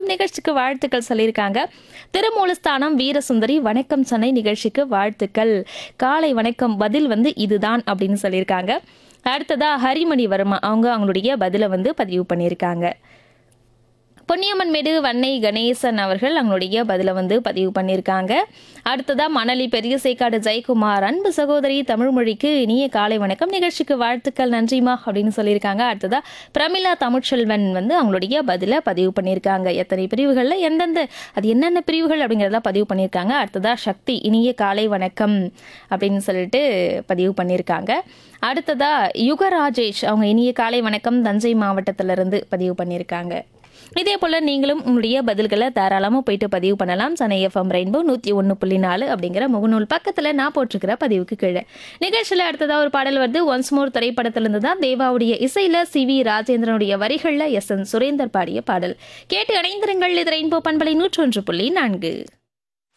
நிகழ்ச்சிக்கு வாழ்த்துக்கள் சொல்லியிருக்காங்க திருமூலஸ்தானம் வீரசுந்தரி வணக்கம் சென்னை நிகழ்ச்சிக்கு வாழ்த்துக்கள் காலை வணக்கம் பதில் வந்து இதுதான் அப்படின்னு சொல்லியிருக்காங்க அடுத்ததா ஹரிமணி வர்மா அவங்க அவங்களுடைய பதிலை வந்து பதிவு பண்ணியிருக்காங்க பொன்னியம்மன் மேடு வன்னை கணேசன் அவர்கள் அவங்களுடைய பதிலை வந்து பதிவு பண்ணியிருக்காங்க அடுத்ததா மணலி பெரிய சேக்காடு ஜெயக்குமார் அன்பு சகோதரி தமிழ் மொழிக்கு இனிய காலை வணக்கம் நிகழ்ச்சிக்கு வாழ்த்துக்கள் நன்றிமா அப்படின்னு சொல்லியிருக்காங்க அடுத்ததா பிரமிளா தமிழ்ச்செல்வன் வந்து அவங்களுடைய பதிலை பதிவு பண்ணியிருக்காங்க எத்தனை பிரிவுகளில் எந்தெந்த அது என்னென்ன பிரிவுகள் அப்படிங்கிறதெல்லாம் பதிவு பண்ணியிருக்காங்க அடுத்ததா சக்தி இனிய காலை வணக்கம் அப்படின்னு சொல்லிட்டு பதிவு பண்ணியிருக்காங்க அடுத்ததா யுகராஜேஷ் அவங்க இனிய காலை வணக்கம் தஞ்சை மாவட்டத்திலிருந்து பதிவு பண்ணியிருக்காங்க இதே போல் நீங்களும் உங்களுடைய பதில்களை தாராளமாக போயிட்டு பதிவு பண்ணலாம் சனை எஃப்எம் ரெயின்போ நூற்றி ஒன்று புள்ளி நாலு அப்படிங்கிற முகநூல் பக்கத்தில் நான் போட்டிருக்கிற பதிவுக்கு கீழே நிகழ்ச்சியில் அடுத்ததாக ஒரு பாடல் வருது ஒன்ஸ் மோர் திரைப்படத்திலிருந்து தான் தேவாவுடைய இசையில் சி வி ராஜேந்திரனுடைய வரிகளில் எஸ் என் சுரேந்தர் பாடிய பாடல் கேட்டு இணைந்திருங்கள் இது ரெயின்போ பண்பலை நூற்றொன்று புள்ளி நான்கு